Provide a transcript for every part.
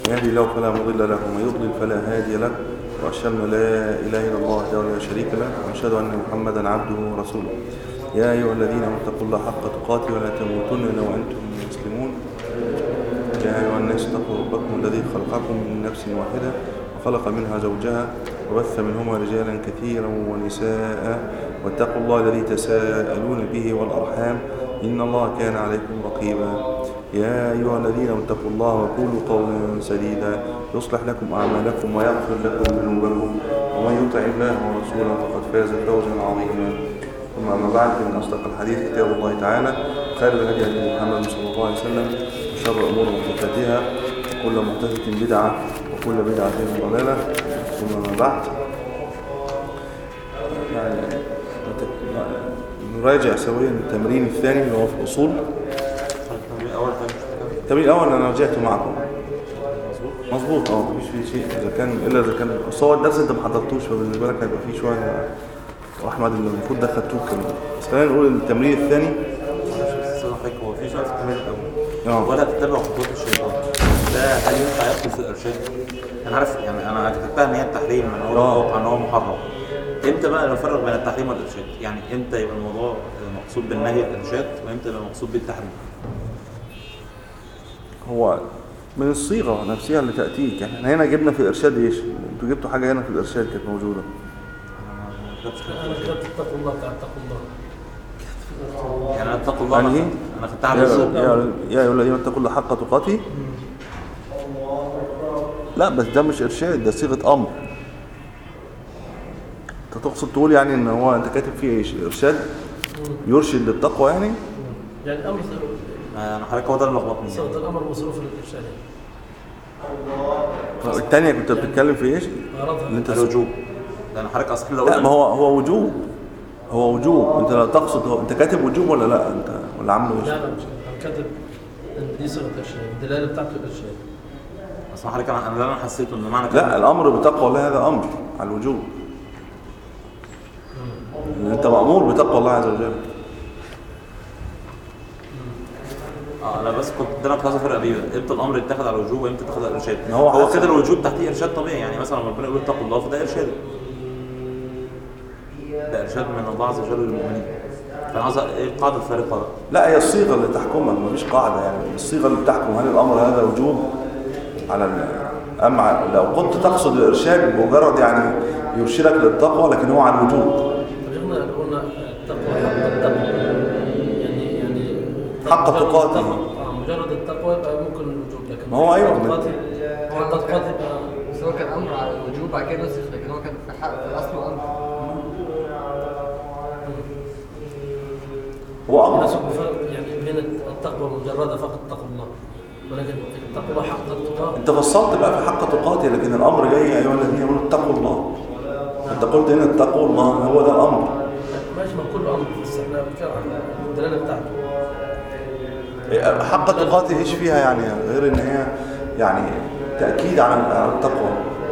يهدي الله فلا مضل له ومن يضلل فلا هادي له وأشهد أن لا إله إلا الله وحده لا شريك له وأشهد أن محمدا عبده ورسوله يا أيها الذين آمنوا اتقوا الله حق تقاته ولا تموتن إلا وأنتم مسلمون يا أيها الناس اتقوا ربكم الذي خلقكم من نفس واحدة وخلق منها زوجها وبث منهما رجالا كثيرا ونساء واتقوا الله الذي تساءلون به والأرحام إن الله كان عليكم رقيبا يا أيها الذين اتقوا الله وقولوا قولا سديدا يصلح لكم أعمالكم ويغفر لكم ذنوبكم ومن يطع الله ورسوله فقد فاز فوزا عظيما ثم أما بعد فإن أصدق الحديث كتاب الله تعالى خير الهدي هدي محمد صلى الله عليه وسلم وشر الأمور محدثاتها وكل محدثة بدعة وكل بدعة ضلالة ثم أما بعد يعني نراجع سويا التمرين الثاني اللي هو في الأصول اول حاجه التمرين الأول أنا راجعته معكم مظبوط اه مفيش فيه شيء اذا كان الا اذا كان بس هو الدرس انت ما حضرتوش فبالنسبه لك هيبقى فيه شويه واحمد اللي المفروض ده خدتوه كمان بس خلينا نقول التمرين الثاني استاذ حضرتك هو في سؤال في التمرين اه. الاول ولا تتبع خطوات الشيطان ده هل ينفع يدخل في الارشاد؟ انا عارف يعني انا كتبتها ان هي التحريم ان هو اه. متوقع ان هو محرم امتى بقى نفرق بين التحريم والارشاد؟ يعني امتى يبقى الموضوع مقصود بالنهي الارشاد وامتى يبقى مقصود بالتحريم؟ هو من الصيغه نفسها اللي تاتيك يعني احنا هنا جبنا في الارشاد ايش انتوا جبتوا حاجه هنا في الارشاد كانت موجوده انا ما كتبتش انا كتبت اتقوا الله تعالى اتقوا الله يعني انا اتقوا الله يعني انا ايه؟ انا خدتها يا على الصوت يا يا ايها الذين اتقوا الله حق تقاته لا بس ده مش ارشاد ده صيغه امر انت تقصد تقول يعني ان هو انت كاتب فيه ايش ارشاد يرشد للتقوى يعني يعني الامر انا حضرتك هو ده اللي لخبطني يعني. صيغه الامر مصروف للارشاد الثانيه كنت بتتكلم في ايش غرضها اللي انت الوجوب لان حضرتك اصلا لو لا ما هو هو وجوب هو وجوب انت لا تقصد هو انت كاتب وجوب ولا لا انت ولا عامله ايش لا لا مش كده. انا كاتب ان دي صيغه ارشاد الدلاله بتاعته الارشاد اصلا حضرتك انا انا اللي انا حسيته ان معنى لا كلامك- الامر بتقوى الله هذا امر على الوجوب ان انت مامور بتقوى الله عز وجل اه انا بس كنت ده انا كنت عايز افرق بيه امتى الامر يتاخد على الوجوب وامتى يتاخد على الارشاد ما هو هو حسب. كده الوجوب تحتيه ارشاد طبيعي يعني مثلا لما ربنا يقول اتقوا الله فده ارشاد ده ارشاد من الله عز وجل للمؤمنين فانا عايز ايه القاعده الفارقه بقى لا هي الصيغه اللي تحكمها مفيش قاعده يعني الصيغه اللي بتحكم هل الامر هذا وجوب على ال... اما لو كنت تقصد الارشاد مجرد يعني يرشدك للتقوى لكن هو على الوجوب طب احنا قلنا التقوى حق التقوى يعني يعني حق مجرد تقاته. التقوى- اه مجرد التقوى يبقى ممكن الوجوب لكن ما هو أيوة. حق تقاته حق تقاته يبقى بس هو كان امر على الوجوب بعد كده نسخ لكن هو كان في حق في الاصل امر هو امر يناسب بفرق يعني بين التقوى مجردة فقط تقوى الله ولكن التقوى حق التقى انت فصلت بقى في حق تقاتي لكن الامر جاي يا ايها الذين امنوا اتقوا الله انت قلت هنا اتقوا الله هو ده الامر ماشي ما كله امر بس احنا بنتكلم عن الدلاله بتاعته حق تقاتي ايش فيها يعني غير ان هي يعني تاكيد على على التقوى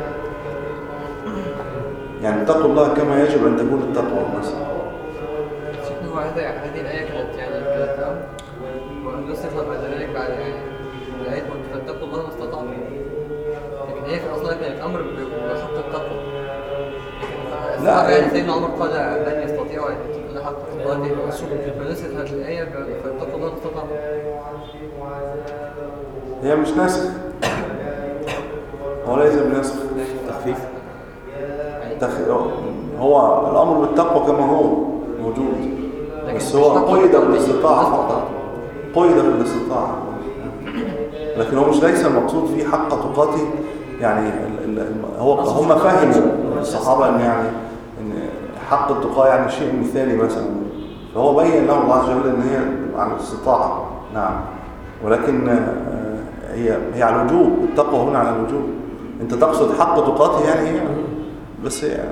يعني اتقوا الله كما يجب ان تكون التقوى مثلا شوف هو هذا هذه الايه كانت يعني كانت امر ونسخ بعد ذلك بعد يعني الايه قلت فاتقوا الله ما استطعتم لكن هي في اصلها كانت امر ب- بحق التقوى لكن لا، الصحابة يعني هي- سيدنا عمر قال لن يستطيعوا ان يتقوا حق تقاته فنسخت الايه فاتقوا الله ما استطعتم هي مش ناسخ هو ليس بناسخ تخفيف تخ- هو الامر بالتقوى كما هو موجود لكن بس مش هو حق قيد التقوى. بالاستطاعه فقط قيد بالاستطاعه لكن هو مش ليس المقصود فيه حق تقاتي يعني ال- ال- هو هم فهموا الصحابه ان يعني ان حق التقاء يعني شيء مثالي مثلا فهو بين له الله عز وجل ان هي على الاستطاعه نعم ولكن آه، هي هي على الوجوب التقوى هنا على الوجوب انت تقصد حق تقاته يعني هي بس هي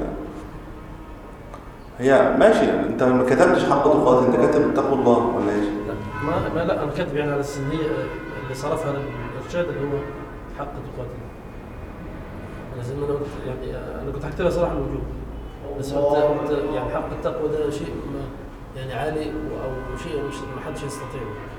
هي ماشي انت ما كتبتش حق تقاته انت كاتب اتقوا الله ولا ايش لا ما, ما لا انا كاتب يعني على السن هي اللي صرفها للارشاد اللي هو حق تقاته انا زي ما انا قلت يعني انا كنت هكتبها صراحه الوجوب بس قلت قلت يعني حق التقوى ده شيء ما يعني عالي او شيء مش ما حدش يستطيعه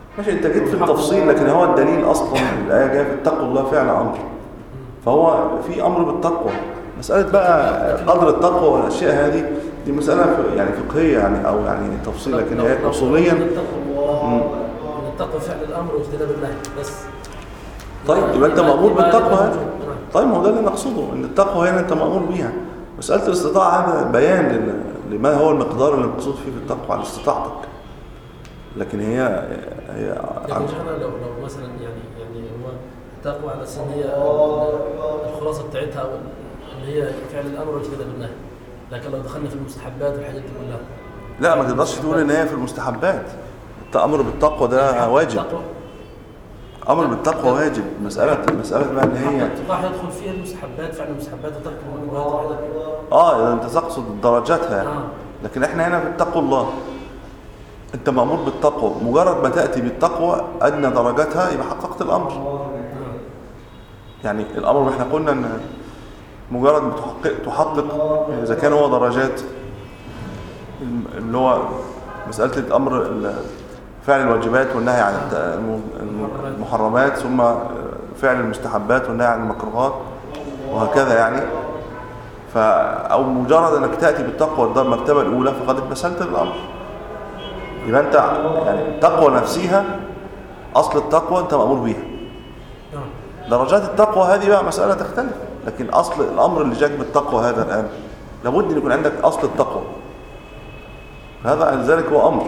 ماشي انت جيت في التفصيل لكن هو الدليل اصلا الايه جايه في اتقوا الله فعل امر فهو في امر بالتقوى مساله بقى قدر التقوى والاشياء هذه دي مساله ف- يعني فقهيه يعني او يعني تفصيل لكن لو- هي لو- اصوليا من التقوى مم. من التقوى فعل الامر واجتناب النهي بس طيب يبقى انت يبقى- مامور يبقى- بالتقوى يبقى هذا موجود. نعم. طيب ما هو ده اللي نقصده ان التقوى هنا انت مامور بيها مساله الاستطاعه هذا بيان لل- لما هو المقدار اللي مقصود فيه في التقوى على استطاعتك لكن هي هي لكن احنا لو لو مثلا يعني يعني هو التقوى على اساس ان هي الخلاصه بتاعتها او ان هي فعل الامر واجتناب النهي لكن لو دخلنا في المستحبات والحاجات دي كلها لا ما تقدرش تقول ان هي في المستحبات الامر بالتقوى ده واجب التقوى- امر بالتقوى واجب مساله مساله بقى ان هي التقوى هيدخل فيها المستحبات فعل المستحبات وترك المكروهات والحاجات دي. اه اذا انت تقصد درجاتها يعني. آه. لكن احنا هنا في التقوى الله انت مامور بالتقوى مجرد ما تاتي بالتقوى ادنى درجاتها يبقى حققت الامر نعم. يعني الامر احنا قلنا ان مجرد ما تحقق تحقق اذا كان هو درجات الم- اللي هو مساله الامر ال- فعل الواجبات والنهي عن الت- الم- الم- المحرمات ثم فعل المستحبات والنهي عن المكروهات وهكذا يعني ف او مجرد انك تاتي بالتقوى الدار المرتبه الاولى فقد اتمثلت الامر يبقى انت يعني التقوى نفسها اصل التقوى انت مامور بيها نعم. درجات التقوى هذه بقى مسألة تختلف لكن أصل الأمر اللي جاك بالتقوى هذا الآن لابد أن يكون عندك أصل التقوى هذا لذلك هو أمر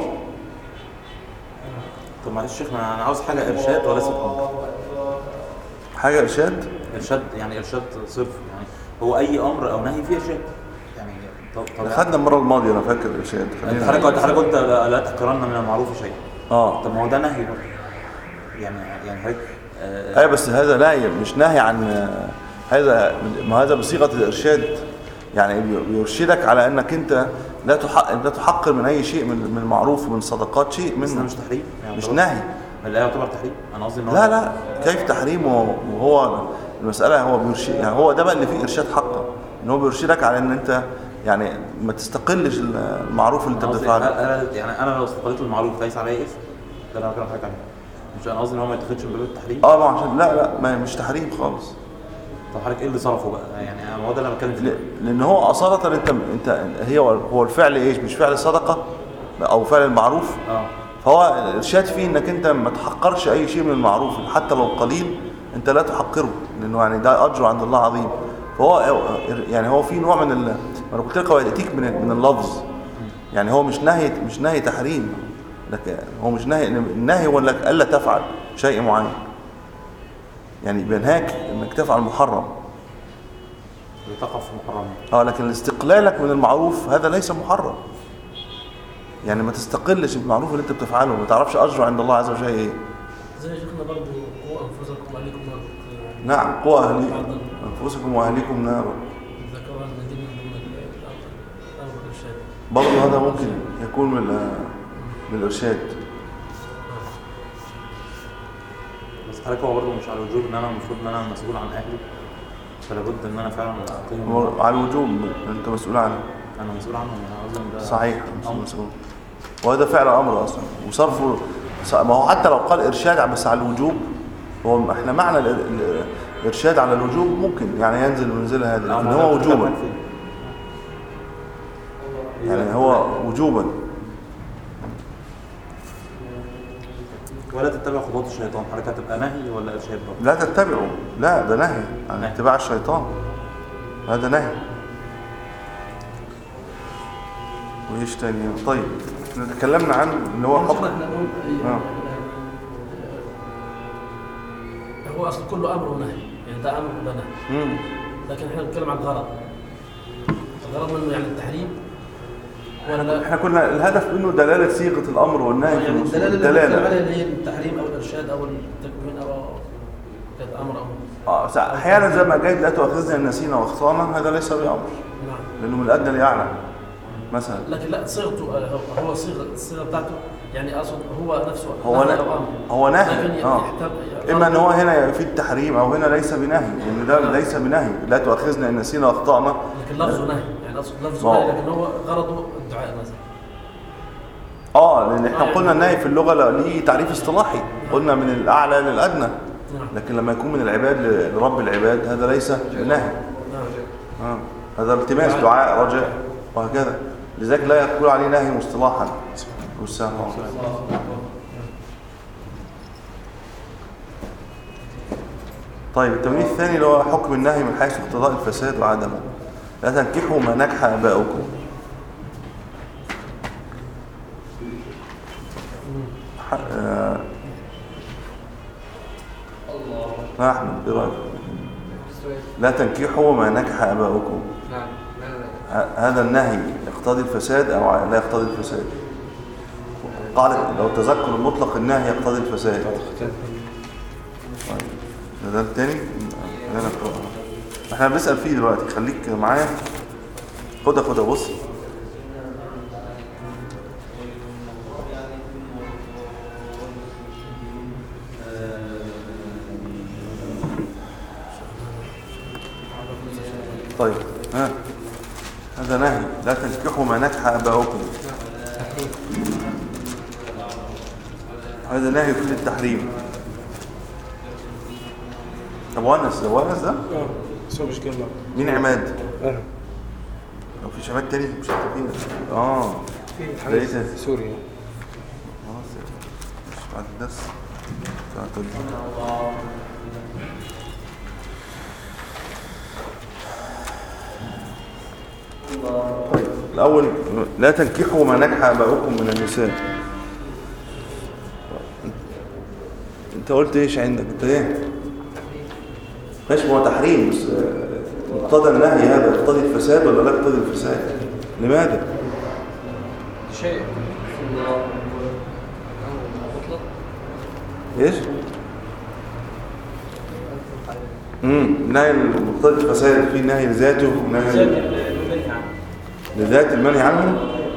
طب معلش يا شيخنا انا عاوز حاجه ارشاد وليست امر حاجة إرشاد ارشاد يعني ارشاد صرف يعني هو اي امر او نهي فيه ارشاد يعني طب طب خدنا المرة الماضية أنا فاكر إرشاد انت خلينا حضرتك قلت حضرتك قلت لا لا تحقرن من المعروف شيء آه طب ما هو ده نهي برضه يعني يعني حضرتك آه، أي بس هذا نهي مش نهي عن هذا ما هذا بصيغة الإرشاد يعني بي- بيرشدك على أنك أنت لا تحقق لا تحقر من أي شيء من من المعروف ومن الصدقات شيء بس ده منه مش تحريم يعني مش يعتبر- نهي لا يعتبر تحريم انا قصدي ان هو لا لا كيف تحريمه وهو المسألة هو بيرشد يعني هو ده بقى اللي فيه إرشاد حقا إن هو بيرشدك على إن أنت يعني ما تستقلش المعروف اللي أنت أنا قصدي بتفعله أنا يعني انا لو استقلت المعروف ليس عليه اثم ده اللي انا بكلم حضرتك عليه مش انا قصدي ان هو ما يتاخدش من باب التحريم اه ما عشان لا لا ما مش تحريم خالص طب حضرتك ايه اللي صرفه بقى يعني أنا- هو ده اللي انا بتكلم فيه ل- لأن هو أصالة أنت أنت هي هو الفعل إيش مش فعل صدقة أو فعل المعروف اه فهو الإرشاد فيه إنك أنت ما تحقرش أي شيء من المعروف حتى لو قليل أنت لا تحقره لأنه يعني ده أجر عند الله عظيم فهو يعني هو في نوع من ال... ما أنا قلت لك هو يأتيك من من اللفظ يعني هو مش نهي مش نهي تحريم لكن هو مش نهي النهي هو انك الا تفعل شيء معين يعني بينهاك انك تفعل محرم بتقع في محرم اه لكن استقلالك من المعروف هذا ليس محرم يعني ما تستقلش بالمعروف اللي انت بتفعله ما تعرفش اجره عند الله عز وجل ايه زي شيخنا برضه قوا انفسكم عليكم نار نعم قوا اهلي انفسكم واهليكم نارا ذكرها ان دي من ضمن ال- الامر الارشاد برضه هذا ممكن يكون من ال- من الارشاد بس حضرتك هو برضه مش على الوجوب ان انا المفروض ان انا مسؤول عن اهلي فلا بد ان انا فعلا اقيم هو على الوجوب انت مسؤول عنه انا مسؤول عنهم انا قصدي إن ده صحيح أمر. مسؤول وهذا فعل امر اصلا وصرفه ما هو حتى لو قال ارشاد بس على الوجوب هو احنا معنى الإر- ال- الارشاد على الوجوب ممكن يعني ينزل منزله هذه لا، لكن ما هو ده وجوبا بتكلم فيه. يعني هو وجوبا ولا تتبع خطوات الشيطان حضرتك هتبقى نهي ولا ارشاد برضه لا تتبعه لا ده نهي عن نهي. اتباع الشيطان هذا نهي وايش تاني طيب احنا تكلمنا عن اللي هو شيخنا حكم احنا نقول آه. هو اصل كله امر ونهي يعني ده امر وده نهي مم. لكن احنا بنتكلم عن الغرض الغرض منه يعني التحريم ولا لا احنا كنا الهدف منه دلاله صيغه الامر والنهي في يعني النصوص. الدلاله اللي بنتكلم الدلاله عليها اللي هي التحريم او الارشاد او التكوين او كانت امر او اه سا- احيانا زي ما جاي لا تؤاخذنا ان نسينا واخطانا هذا ليس بامر نعم لانه من الادنى ليعلم مثلا لكن لا صيغته آه، هو صيغه الصيغه بتاعته يعني اقصد هو نفسه هو نهي ن- أو أمر. هو نهي، لكن آه. يحتم- اما ان هو هنا يفيد التحريم او هنا ليس بنهي لان ده ليس بنهي لا تؤاخذنا ان نسينا واخطانا لكن لفظه نهي يعني اقصد لفظه آه. نهي لكن هو غرضه الدعاء مثلا اه لان احنا قلنا النهي في اللغه لا- ليه تعريف اصطلاحي قلنا من الاعلى للادنى نعم لكن لما يكون من العباد ل- لرب العباد هذا ليس نهي نعم آه. هذا التماس دعاء رجاء وهكذا لذلك لا يقول عليه نهي مصطلحا والسلام عليكم. طيب التمرين الثاني اللي هو حكم النهي من حيث اقتضاء الفساد وعدمه لا تنكحوا ما نكح اباؤكم ح- آه، ها احمد ايه رايك السؤال لا تنكحوا ما نكح اباؤكم نعم ماذا ه- هذا النهي يقتضي الفساد او لا يقتضي الفساد قالت لو تذكر المطلق النهي يقتضي الفساد طيب ده ده التاني انا أقرأها. احنا بنسال فيه دلوقتي خليك معايا خدها خدها بص طيب ها هذا نهي لا تنكحوا ما نكح اباؤكم هذا نهي يفيد التحريم طب ونس ده ونس ده اه بس هو مش جنب مين عماد اه لو في شباب تاني مش عارفين اه في ده إيه ده؟ حاجة سوريا خلاص مش بعد الدرس بتاع التدريب. طيب الأول لا تنكحوا ما نكح آباؤكم من النساء انت قلت ايش عندك انت ايه ماشي ما هو تحريم بس آه، مقتضى النهي هذا يقتضي الفساد ولا لا يقتضي الفساد لماذا شيء في الله أو مطلق ايش امم نهي المقتضي الفساد في نهي لذاته ونهي لذات المنهي عنه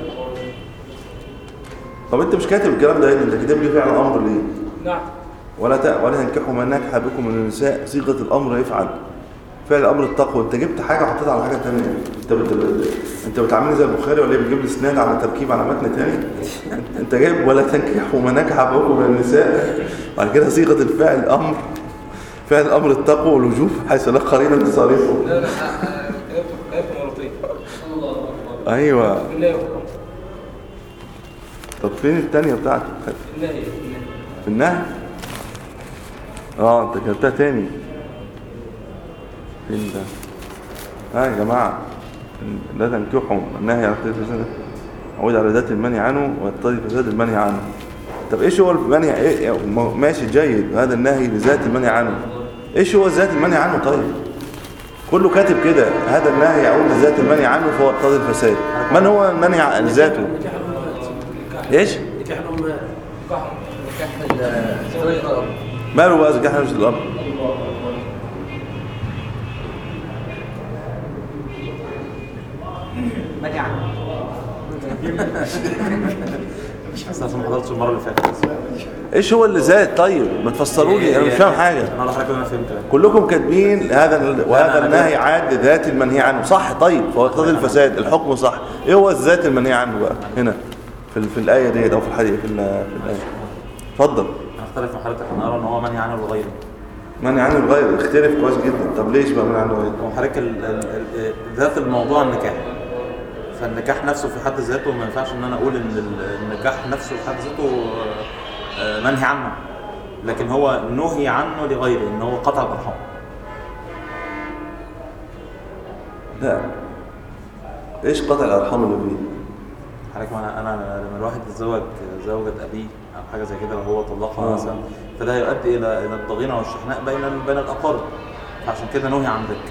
طب انت مش كاتب الكلام ده هنا انت كاتب لي فعل امر ليه نعم ولا ت... ولا تنكحوا ما نكح بكم من النساء صيغه الامر يفعل فعل امر التقوى انت جبت حاجه وحطيتها على حاجه ثانيه انت بت... بت- انت بتعاملني زي البخاري ولا ايه بتجيب لي اسناد على تركيب على متن ثاني انت جايب ولا تنكحوا ما نكح بكم من النساء بعد كده صيغه الفعل امر فعل امر التقوى والوجوب حيث لا قرينه تصاريفه لا لا كتبت مرتين ايوه بالله والله طب فين الثانيه بتاعتك بالله في النهي اه انت كتبتها تاني فين ده ها يا جماعة لا تنكحوا النهي عن قتل الفساد عود على ذات المنهي عنه ويقتضي الفساد المنهي عنه طب ايش هو المنهي ايه ما- ماشي جيد هذا النهي لذات المنهي عنه ايش هو ذات المنهي عنه طيب كله كاتب كده هذا النهي يعود لذات المنهي عنه فهو يقتضي الفساد من هو المنهي عن ذاته نكاح الأمهات ايش نكاح الأمهات نكاح الزواج الأب ماله بقى زكاة حنوش الأب بس عشان ما حضرتش المره اللي فاتت ايش هو اللي زاد طيب ما تفسروا لي انا مش فاهم حاجه انا اقول لحضرتك انا فهمت كلكم كاتبين هذا ال- وهذا أنا- النهي عاد ذات المنهي عنه صح طيب فهو يقتضي الفساد الحكم صح ايه هو الذات المنهي عنه بقى هنا في ال- في الايه ديت او في الحديث في, ال- في الايه اتفضل انا اختلف مع حضرتك انا ارى ان هو منهي عنه لغيره منهي عنه الغير اختلف كويس جدا طب ليش بقى منهي عنه الغير هو حضرتك ال- ال- ال- ذات الموضوع النكاح فالنكاح نفسه في حد ذاته ما ينفعش ان انا اقول ان ال- النكاح نفسه في حد ذاته آه، آه، منهي عنه لكن هو نهي عنه لغيره ان هو قطع الارحام لا ايش قطع الارحام اللي فيه حضرتك ما انا انا لما الواحد يتزوج زوجة ابيه او حاجه زي كده وهو طلقها آه. مثلا فده يؤدي الى الى الضغينه والشحناء بين بين الاقارب فعشان كده نهي عن ذلك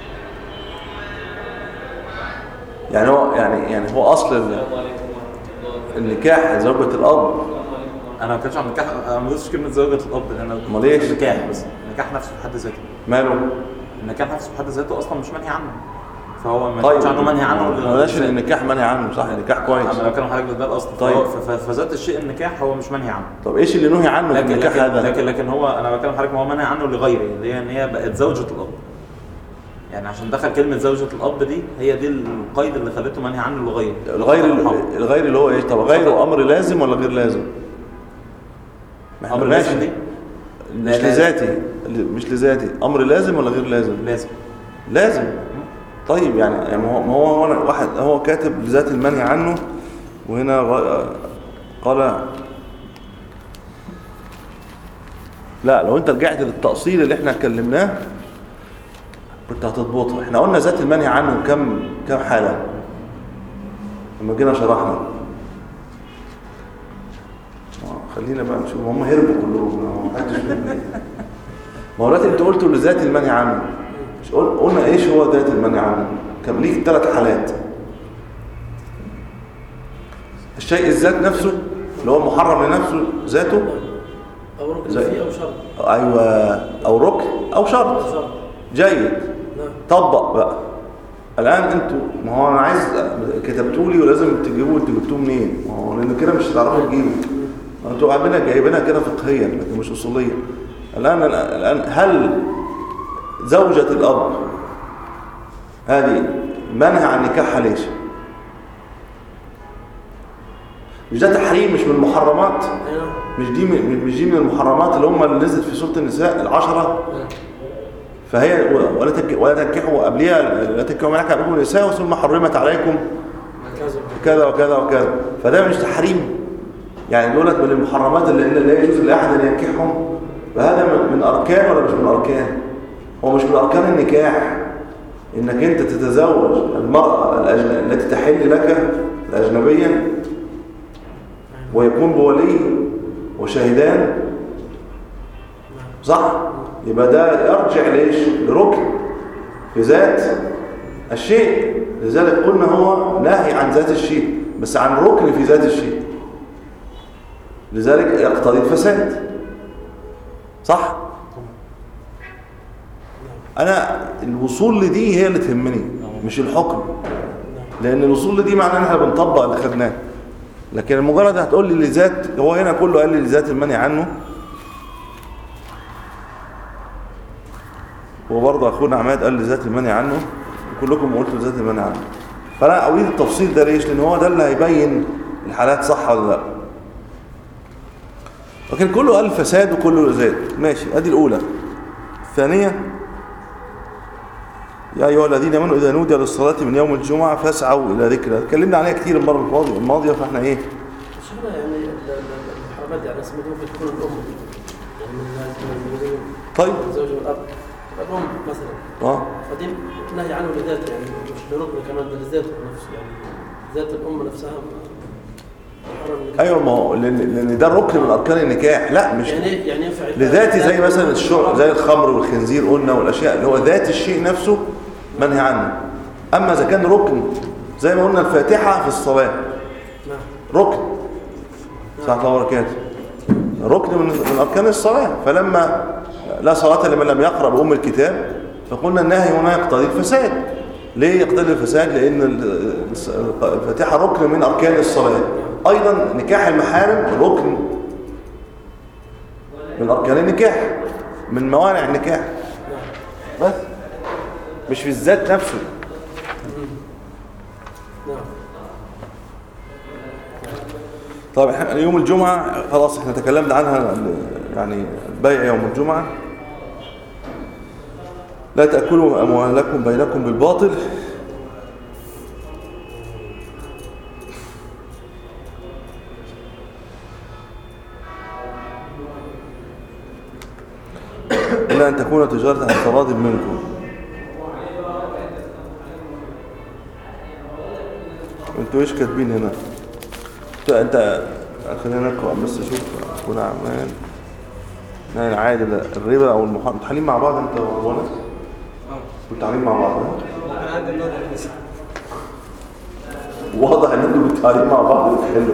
يعني هو يعني يعني هو اصل ال- النكاح زوجة الاب انا ما كانش عن نكاح انا ما قلتش كلمه زوجة الاب انا أمال إيش؟ نكاح بس النكاح نفسه في حد ذاته ماله النكاح نفسه في حد ذاته اصلا مش منهي عنه فهو ما طيب كانش عنه منهي عنه ما بلاش النكاح منهي عنه صح النكاح كويس انا بتكلم حضرتك ده الاصل طيب. فهو- ف- ف- فذات الشيء النكاح هو مش منهي عنه طب ايش اللي نهي عنه في لكن النكاح لكن, هذا لكن لكن هو انا بتكلم حضرتك ما هو منهي عنه لغيره اللي هي ان هي بقت زوجة الاب يعني عشان دخل كلمه زوجة الاب دي هي دي القيد اللي خلته منهي عنه لغيا الغير الغير اللي هو ايه طب غير امر لازم ولا غير لازم ما إحنا امر ماشي. لازم دي مش لذاتي مش لذاتي امر لازم ولا غير لازم لازم لازم طيب يعني يعني ما هو ما هو هو واحد هو كاتب لذات المنهي عنه وهنا غ- قال لا لو انت رجعت للتأصيل اللي احنا اتكلمناه كنت هتضبطها احنا قلنا ذات المنهي عنه كم كم حالة لما جينا شرحنا آه، خلينا بقى نشوف هم هربوا كلهم ما حدش فيهم. ما هو دلوقتي انت قلت لذات المنهي عنه مش قل- قلنا ايش هو ذات المنهي عنه كان ليك ثلاث حالات الشيء الذات نفسه اللي هو محرم لنفسه ذاته او ركن زي- فيه او شرط ايوه او ركن او شرط شرط جيد نعم طبق بقى الان انتوا ما هو انا عايز كتبتوا لي ولازم تجيبوا انتوا جبتوه منين ما هو لان كده مش هتعرفوا تجيبوا انتوا عاملينها جايبينها كده فقهيا لكن مش اصوليا الان الان هل زوجة الاب هذه منهى عن نكاحها ليش مش ده تحريم مش من المحرمات أي نعم مش دي من مش دي من المحرمات اللي هم اللي نزلت في سوره النساء العشره نعم. فهي ولا تك ولا تنكحوا قبلها لا تنكحوا منك ابيكم النساء ثم حرمت عليكم كذا كذا وكذا وكذا فده مش تحريم يعني دولت من المحرمات اللي اللي لا يجوز لاحد ان ينكحهم فهذا من, من اركان ولا مش من اركان هو مش من اركان النكاح انك انت تتزوج المراه الأجن... التي تحل لك الاجنبيه ويكون بولي وشاهدان صح يبقى ده يرجع ليش لركن في ذات الشيء لذلك قلنا هو نهي عن ذات الشيء بس عن ركن في ذات الشيء لذلك يقتضي الفساد صح انا الوصول لدي هي اللي تهمني مش الحكم لان الوصول لدي معناه ان احنا بنطبق اللي خدناه لكن المجرد هتقول لي لذات هو هنا كله قال لي لذات المنهي عنه وبرضه اخونا عماد قال لذات المنهي عنه وكلكم قلتوا ذات المنهي عنه فانا اريد التفصيل ده ليش لان هو ده اللي هيبين الحالات صح ولا لا لكن كله قال فساد وكله ذات ماشي ادي الاولى الثانيه يا ايها الذين امنوا اذا نودي للصلاه من يوم الجمعه فاسعوا الى ذكر الله. اتكلمنا عليها كتير المره الماضيه الماضيه فاحنا ايه بس هنا يعني ال- ال- المحرمات يعني اسمها دي ممكن تكون الام يعني من من- من طيب الزوج والاب تبقى الام مثلا اه فدي نهي عنه لذاته يعني مش لركن كمان ده لذاته نفسه يعني ذات الام نفسها محرم النكاح. ايوه ما هو لان لأن ده ركن من اركان النكاح لا مش يعني يعني ينفع لذاتي زي مثلا الشرب زي الخمر والخنزير قلنا والاشياء اللي هو ذات الشيء نفسه منهي عنه اما اذا كان ركن زي ما قلنا الفاتحه في الصلاه نعم ركن صلى الله وبركاته ركن من من اركان الصلاه فلما لا صلاه لمن لم يقرا بام الكتاب فقلنا النهي هنا يقتضي الفساد ليه يقتضي الفساد لان ال- الفاتحه ركن من اركان الصلاه ايضا نكاح المحارم ركن من اركان النكاح من موانع النكاح بس مش في الذات نفسه نعم طيب احنا يوم الجمعة خلاص احنا تكلمنا عنها يعني البيع يوم الجمعة لا تأكلوا أموالكم بينكم بالباطل إلا أن تكون تجارة عن تراض منكم انتوا ايش كاتبين هنا؟ انت انت خلينا نقرا بس اشوف كنا عمال نهي العادل الربا او المحرم متحالين مع بعض انت وانا كنتوا عاملين مع بعض ها؟ انا عندي النظر واضح ان انتوا متحالين مع بعض بتحلوا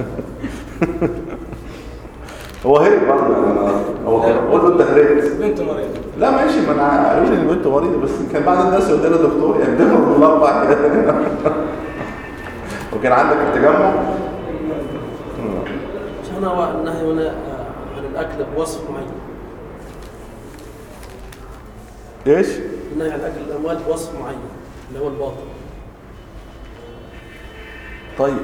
هو هرب برضه يعني هو قول له انت هربت بنت مريض لا ماشي ما انا قالوا لي ان بنته مريضه بس كان بعد الناس قلت له دكتور يقدموا من الاربع كده وكان عندك التجمع مش هنا هو النهي هنا آه، عن الاكل بوصف معين ايش؟ النهي عن اكل الاموال بوصف معين اللي هو الباطل طيب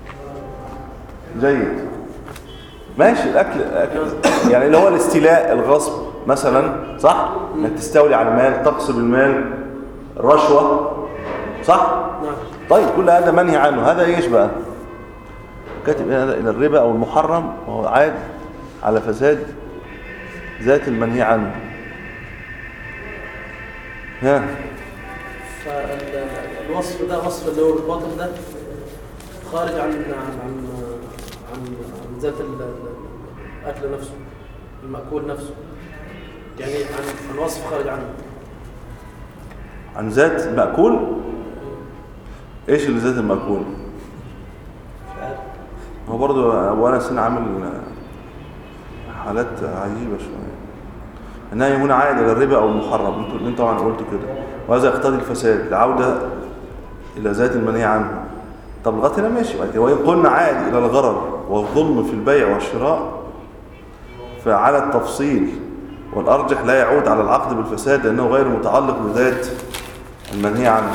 جيد ماشي الاكل أكل. يعني اللي هو الاستيلاء الغصب مثلا صح انك تستولي على المال تقصب المال الرشوه صح نعم طيب كل هذا منهي عنه هذا ايش بقى كاتب هذا الى الربا او المحرم وهو عاد على فساد ذات المنهي عنه ها فالوصف ده وصف اللي هو الباطل ده خارج عن عن عن عن, عن ذات ال- ال- الاكل نفسه المأكول نفسه يعني عن عن وصف خارج عنه عن ذات المأكول ايش اللي ذات المأكول مش عارف هو برضو ابو انس هنا عامل حالات عجيبه شويه النهي هنا عائد الى الربا او المحرم انتوا انتوا طبعا قلتوا كده وهذا يقتضي الفساد العوده الى ذات المنهي عنه طب لغايه هنا ماشي بعد كده وان قلنا عائد الى الغرر والظلم في البيع والشراء فعلى التفصيل والارجح لا يعود على العقد بالفساد لانه غير متعلق بذات المنهي عنه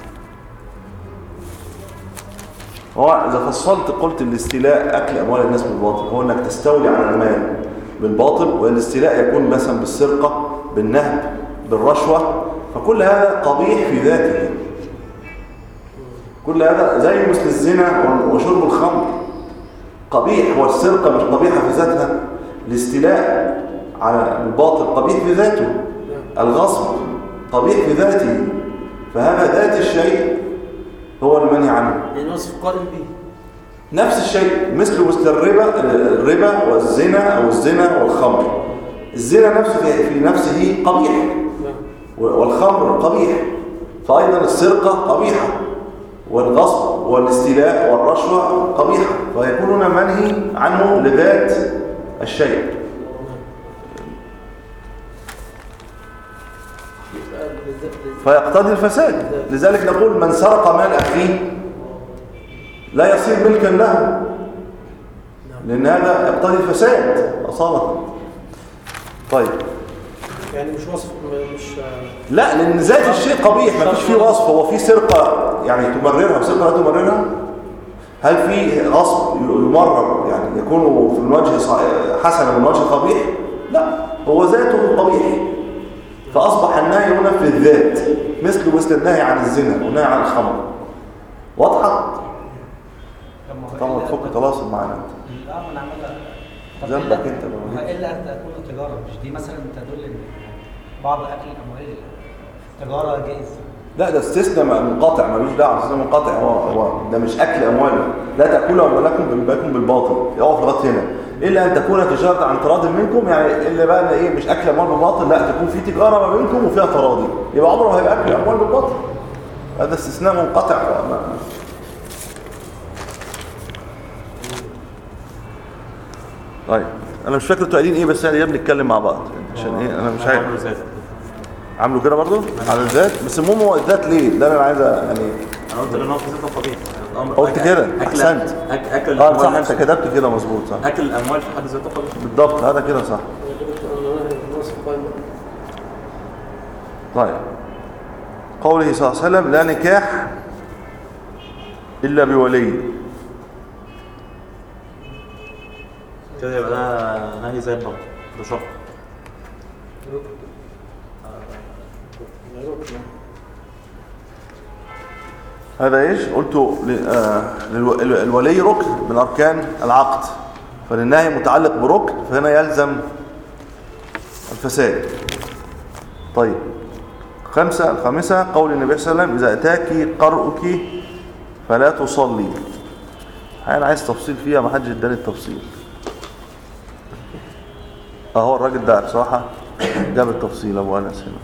هو إذا فصلت قلت الاستيلاء أكل أموال الناس بالباطل هو أنك تستولي على المال بالباطل والاستيلاء يكون مثلا بالسرقة بالنهب بالرشوة فكل هذا قبيح في ذاته كل هذا زي مثل الزنا وشرب الخمر قبيح والسرقة مش قبيحة في ذاتها الاستيلاء على الباطل قبيح في ذاته الغصب قبيح في ذاته فهذا ذات الشيء هو المنهي عنه يعني وصف قائم به نفس الشيء مثل مثل الربا الربا والزنا او الزنا والخمر الزنا نفسه في في نفسه قبيح نعم والخمر قبيح فايضا السرقه قبيحه والغصب والاستيلاء والرشوه قبيحه فيكون هنا منهي عنه لذات الشيء يبقى لذ- لذ- فيقتضي الفساد لذلك نقول من سرق مال اخيه لا يصير ملكا له لان هذا يقتضي الفساد اصاله طيب يعني مش وصف م- مش لا لان ذات الشيء قبيح ما فيش فيه وصف هو في سرقه يعني تمررها وسرقه لا تمررها هل في غصب يمرر يعني يكون في الوجه ص- حسنا من وجه قبيح لا هو ذاته قبيح فاصبح النهي هنا في الذات مثل مثل النهي عن الزنا والنهي عن الخمر واضحه طبعا تفك تواصل معنا انت لا ما نعملها طب ذنبك إلا- أنت لو ما الا ان تكون تجاره مش دي مثلا تدل ان بعض اكل الاموال تجاره جائز لا ده استثناء منقطع ملوش دعوه استثناء منقطع هو هو ده مش اكل اموال لا تاكلوا اموالكم بالباكم بالباطل يقف لغايه هنا الا ان تكون تجاره عن تراض منكم يعني الا بقى إن ايه مش اكل اموال بالباطل لا تكون في تجاره ما بينكم وفيها تراضي يبقى عمره ما هيبقى اكل اموال بالباطل هذا استثناء منقطع فما- طيب انا مش فاكر انتوا قايلين ايه بس يعني بنتكلم مع بعض عشان ايه انا مش عارف عمرو زاد. عامله كده برضو على الذات بس المهم هو الذات ليه ده اللي انا عايز يعني انا قلت ان هو في ذاته قبيح الأمر- قلت أكل- كده، أكل- أحسنت. أك- اكل اه الأموال صح انت نفسه. كتبت كده مظبوط صح اكل الاموال في حد ذاته قبيح بالضبط هذا كده صح وصف قائم به طيب قوله صلى الله عليه وسلم لا نكاح الا بولي كده يبقى ده نهي زي البطل ده شرط هذا ايش قلت ل- آه، للو- ال- الولي ركن من اركان العقد فللنهي متعلق بركن فهنا يلزم الفساد طيب خمسة الخامسة قول النبي صلى الله عليه وسلم إذا أتاك قرؤك فلا تصلي أنا عايز تفصيل فيها ما حدش اداني التفصيل أهو الراجل ده بصراحة جاب التفصيل أبو أنس هنا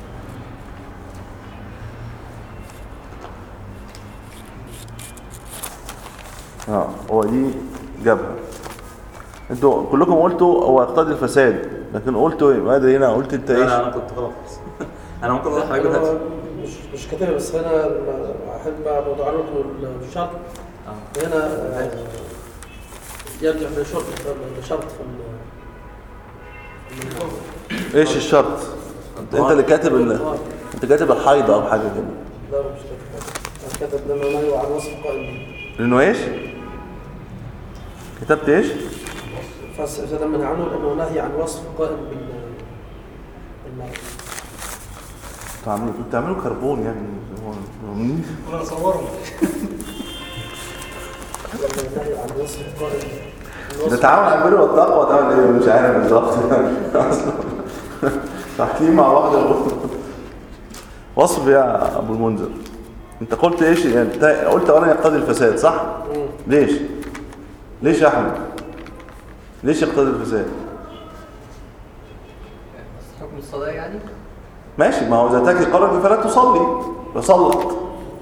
اه هو دي جابها انتوا كلكم قلتوا هو يقتضي الفساد لكن قلتوا ايه ما ادري هنا قلت انت لا ايش لا انا كنت خلاص انا ممكن اقول لحضرتك أنا دلوقتي مش مش كاتبها بس انا احب موضوع الركن والشرط آه. هنا آه، يرجع لشرط لشرط في ال- ايش الشرط انت, انت اللي كاتب ال... انت كاتب الحيض او حاجه كده لا مش كده أنا كتب لما نهي عن وصف قائم به لانه ايش كتبت ايش فاستدل منهي عنه لأنه نهي عن وصف قائم بال بالنار تعملوا بتعملوا كربون يعني هو منين كنا نصورهم لأنه نهي عن وصف قائم ده الوصف- تعاون على البر والتقوى تعمل ايه مش عارف بالظبط اصلا داخلين مع بعض وصف يا ابو المنذر انت قلت ايش يعني انت قلت اولا يقتضي الفساد صح مم. ليش ليش يا احمد ليش يقتضي الفساد بس حكم الصلاة يعني ماشي ما هو اذا تاكل قرب فلا تصلي فصلت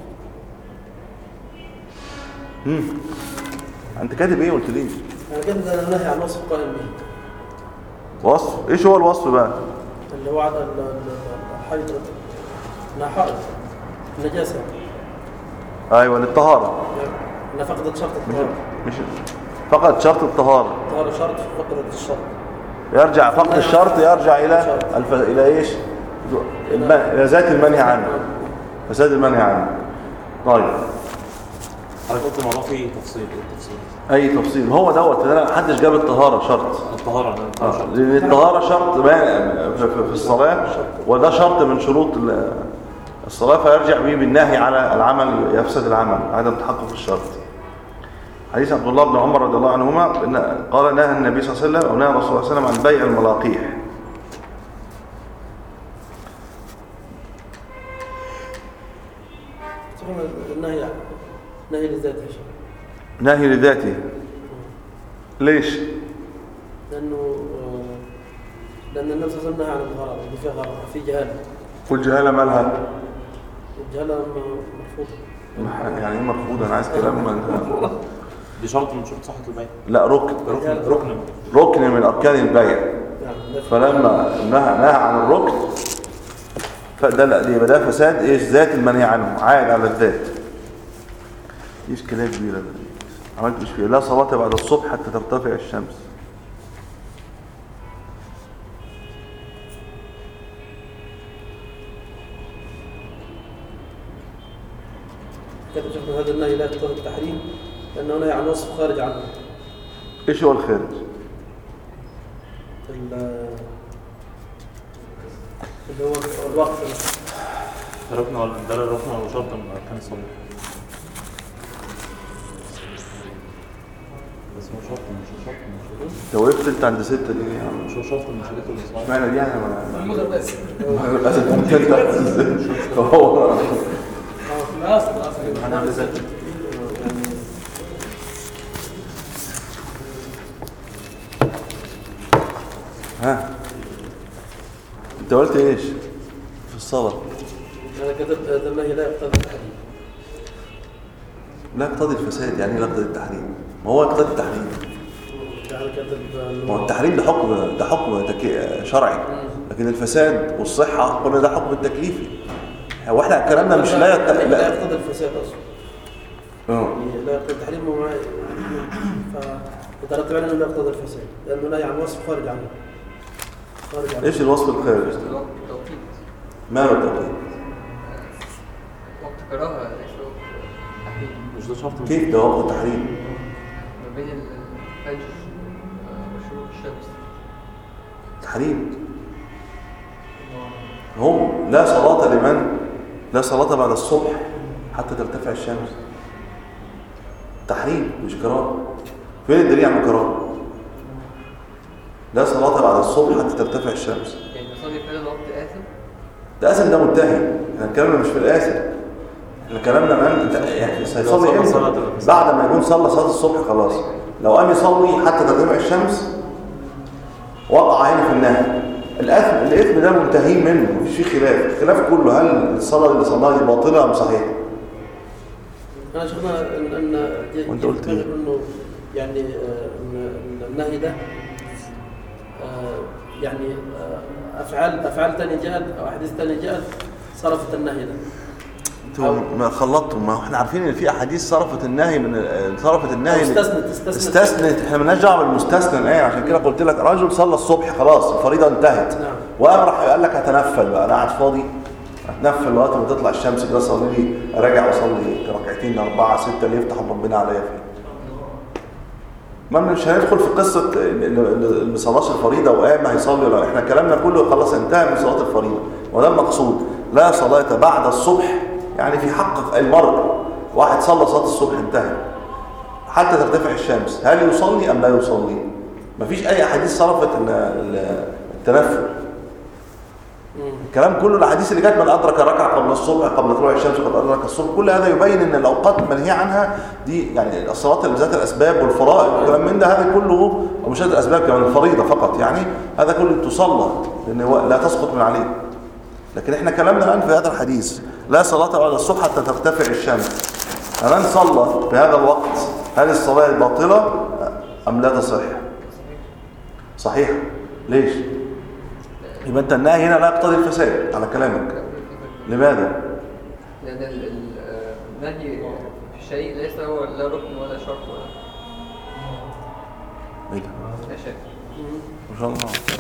امم انت كاتب ايه قلت لي أنا كتب لأنه نهي عن وصف قائم به وصف ايش هو الوصف بقى اللي هو على ال- ال- الحيض انها حائض النجاسة ايوه للطهاره انها فقدت شرط مش الطهارة مش فقط شرط الطهاره الطهارة شرط فقدت الشرط يرجع فقد الشرط يرجع الى الف... الى ايش الم... الى ذات المنهي عنه فساد المنهي عنه طيب حضرتك قلت الموضوع فيه تفصيل ايه التفصيل؟ اي تفصيل هو دوت انا محدش جاب الطهاره شرط الطهارة ده آه، الطهارة. لان الطهاره شرط ما- في في- في الصلاه وده شرط من شروط ال- الصلاه فيرجع به بالنهي على العمل يفسد العمل عدم تحقق الشرط حديث عبد الله بن عمر رضي الله عنهما إن- قال نهى النبي صلى الله عليه وسلم او نهى الرسول صلى الله عليه وسلم عن بيع الملاقيح سبحان النهي نهي لذاته يا شيخ نهي لذاته ليش لانه آه، لان النبي صلى الله عليه وسلم نهى عن الغرض اللي فيها غرض في جهاله والجهاله مالها الجهاله م- مرفوضه يعني ايه مرفوض انا عايز كلام من دي شرط من شروط صحة البيع لا ركن ركن ركن ركن من اركان البيع يعني نفي- فلما نهى نهى عن الركن فده لا دي يبقى ده فساد ايش ذات المنهي عنه عائد على الذات دي اشكاليه كبيره ده. عملت اشكاليه لا صلاه بعد الصبح حتى ترتفع الشمس كتب شيخنا هذا النهي لا يقتضي التحريم لانه نهي عن وصف خارج عنه ايش هو الخارج ال- اللي هو الوقت ركن ولا ده ركن ولا شرط من اركان الصلاة بس هو شرط مش شرط مش انت وقفت انت عند ستة دي ليه يا عم مش هو شرط من شروط الصلاة اشمعنى دي يعني ما- المغرب بس للاسف ممكن انت هو لا اصلا اصلا هنعمل ازاي؟ ها انت قلت ايش في الصلاه انا كتبت هذا النهي لا يقتضي التحريم لا يقتضي الفساد يعني إيه لا يقتضي التحريم ما هو يقتضي التحريم يعني كتب ما هو التحريم ده حكم ده حكم تك... شرعي لكن الفساد والصحه كل ده حكم التكليفي هو احنا كلامنا مش لا يت... لا لا يقتضي الفساد اصلا اه يعني لا يقتضي التحريم ومع فيترتب عليه انه لا يقتضي الفساد لانه نهي عن وصف خارج عنه خارج عنه ايش الوصف الخارج الوقت توقيت ما هو التوقيت وقت كراهة ليس وقت تحريم مش ده شرط من كيف ده وقت التحريم ما بين الفجر آه، وشروق الشمس تحريم هم لا صلاة لمن لا صلاة بعد الصبح حتى ترتفع الشمس تحريم مش كراهه فين الدليل على الكراهه لا صلاة بعد الصبح حتى ترتفع الشمس يعني نصلي في هذا الوقت آثم ده اسم ده منتهي احنا كلامنا مش في الاسم احنا كلامنا من انت يعني هيصلي صلى امتى صلاة بعد ما يكون صلى صلاه الصبح خلاص لو قام يصلي حتى ترتفع الشمس وقع هنا في النهي الاثم الاثم ده منتهي منه مفيش فيه خلاف الخلاف كله هل الصلاه اللي صلاها دي باطله ام صحيحه انا شفنا ان ان دي- وانت دي قلت ايه؟ انه يعني آه، ان إن النهي ده آه، يعني آه، افعال افعال ثانيه جاءت او احاديث ثانيه جاءت صرفت النهي ده انتوا ما خلطتم ما هو احنا عارفين ان في احاديث صرفت النهي من صرفت النهي أو استثنت استثنت استثنت احنا مالناش دعوه بالمستثنى الايه عشان كده قلت لك رجل صلى الصبح خلاص الفريضه انتهت نعم. وقام راح قال لك هتنفل بقى انا قاعد فاضي هتنفل لغايه ما تطلع الشمس كده اصلي لي راجع واصلي ركعتين اربعه سته اللي يفتح ربنا عليا فيه ما مش هندخل في قصه اللي اللي ما صلاش الفريضه وقام هيصلي ولا احنا كلامنا كله خلاص انتهى من صلاه الفريضه وده المقصود لا صلاه بعد الصبح يعني في حق المرء واحد صلى صلاه الصبح انتهى حتى ترتفع الشمس هل يصلي ام لا يصلي مفيش اي احاديث صرفت ان ال- التنفل الكلام كله الاحاديث اللي جت من ادرك ركعه قبل الصبح قبل طلوع الشمس قبل ادرك الصبح كل هذا يبين ان الاوقات المنهيه عنها دي يعني الصلاه اللي ذات الاسباب والفرائض والكلام من ده هذا كله ومش ذات الاسباب كمان الفريضه فقط يعني هذا كله تصلى لان هو لا تسقط من عليه لكن احنا كلامنا الان في هذا الحديث لا صلاه بعد الصبح حتى ترتفع الشمس فمن صلى في هذا الوقت هل الصلاه باطله ام لا تصح صحيح ليش يبقى انت النهي هنا لا يقتضي الفساد على كلامك لماذا لأن ال- ال- آه، النهي في الشيء ليس هو لا ركن ولا شرط ولا ايه ده لا شيء ما شاء الله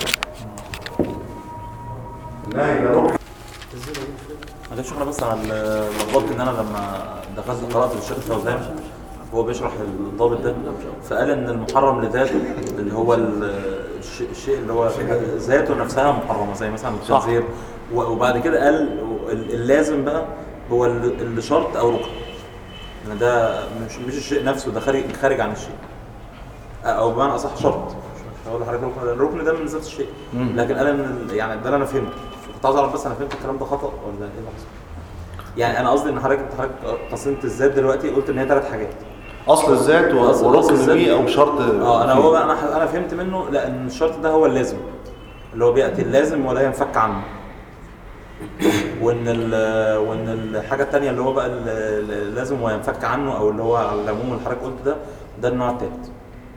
النهي لا ركن معلش شكرا بس على اللخبطه ان انا لما دخلت قرات الشيخ فوزان هو بيشرح الضابط ده فقال ان المحرم لذاته اللي هو ال- الش- الشيء اللي هو ذاته نفسها محرمه زي مثلا الخنزير و- وبعد كده قال ال- اللازم بقى هو ال- اللي شرط او ركن ان ده مش مش الشيء نفسه ده خارج خارج عن الشيء او بمعنى اصح شرط مش هقول لحضرتك ركن الركن ده من ذات الشيء مم. لكن قال ان ال- يعني ده اللي انا فهمته كنت عاوز اعرف بس انا فهمت الكلام ده خطا ولا ايه اللي حصل يعني انا قصدي ان حضرتك حضرتك قسمت الذات دلوقتي قلت ان هي ثلاث حاجات اصل الذات و- أصل- أصل وركن الذات. بيه او شرط اه انا فيه. هو بقى انا انا فهمت منه لان الشرط ده هو اللازم اللي هو بياتي اللازم ولا ينفك عنه وان ال- وان الحاجه الثانيه اللي هو بقى ال- ال- اللازم وينفك عنه او اللي هو على العموم اللي حضرتك قلت ده ده النوع الثالث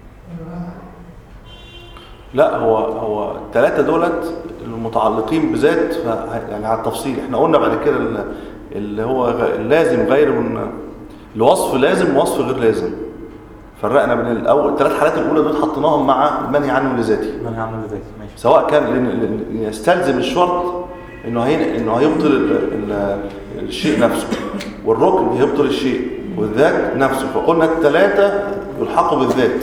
لا هو هو الثلاثه دولت المتعلقين بذات ف- يعني على التفصيل احنا قلنا بعد كده ال- اللي هو غ- اللازم غير من الوصف لازم ووصف غير لازم فرقنا بين الاول الثلاث حالات الاولى دول حطيناهم مع المنهي عنه لذاته منهي عنه لذاته ماشي سواء كان لأن- لأن يستلزم الشرط انه هي انه هيبطل ال- ال- الشيء نفسه والركن هيبطل الشيء والذات نفسه فقلنا الثلاثه يلحقوا بالذات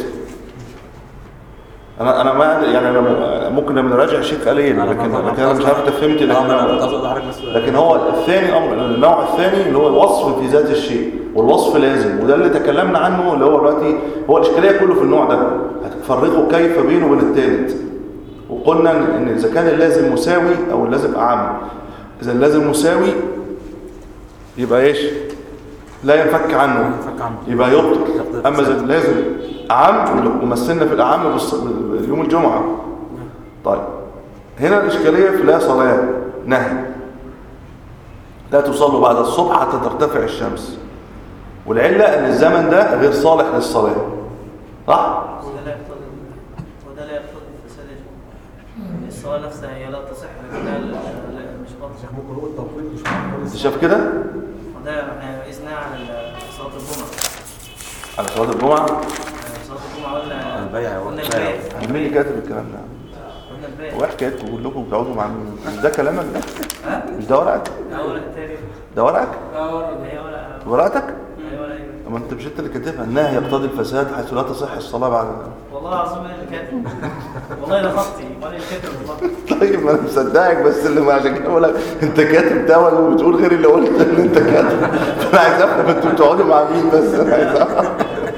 انا انا ما يعني انا ممكن لما نراجع الشيخ قال ايه أنا لكن ما- ما- لكن انا مش عارف انت فهمت اه ما انا كنت لكن عاوز اقول لحضرتك بس لكن هو الثاني امر النوع الثاني اللي هو الوصف في ذات الشيء والوصف لازم وده اللي تكلمنا عنه اللي هو دلوقتي هو الاشكاليه كله في النوع ده هتفرقوا كيف بينه وبين الثالث وقلنا ان إن اذا كان اللازم مساوي او اللازم اعم اذا اللازم مساوي يبقى ايش لا ينفك عنه ينفك عنه. يبقى يبطل اما اذا اللازم اعم ومثلنا في الاعم بالص- يوم الجمعه طيب هنا الإشكالية في لا صلاة نهي لا تصلوا بعد الصبح حتى ترتفع الشمس والعلة أن الزمن ده غير صالح للصلاة صح؟ وده لا يقتضي وده لا يقتضي الفساد يا شيخ. الصلاة نفسها هي لا تصح لكنها لا- لا- مش باطلة ممكن نقول التوقيت مش معقول أنت شايف كده؟ وده احنا قسناه على ال- صلاة الجمعة على صلاة الجمعة آه، صلاة الجمعة قلنا البيع قلنا والبيع. البيع مين اللي كاتب الكلام ده؟ قلنا البيع هو إيه حكايتكم كلكم بتقعدوا مع مين؟ مش ده كلامك ده؟ ها؟ مش ده ورقك؟ أول تاني ده ورقك؟ هي ولا ورقتك؟ هي ولا إيه؟ أما أنت مش أنت اللي كاتبها النهي يقتضي الفساد حيث لا تصح الصلاة بعد والله العظيم انا اللي كاتب والله ده خطي وانا اللي كاتب والله طيب ما انا مصدقك بس اللي ما عشان كده بقول لك انت كاتب ده ولا بتقول غير اللي قلت ان انت كاتب انا عايز افهم انتوا بتقعدوا مع مين بس انا عايز أفهم.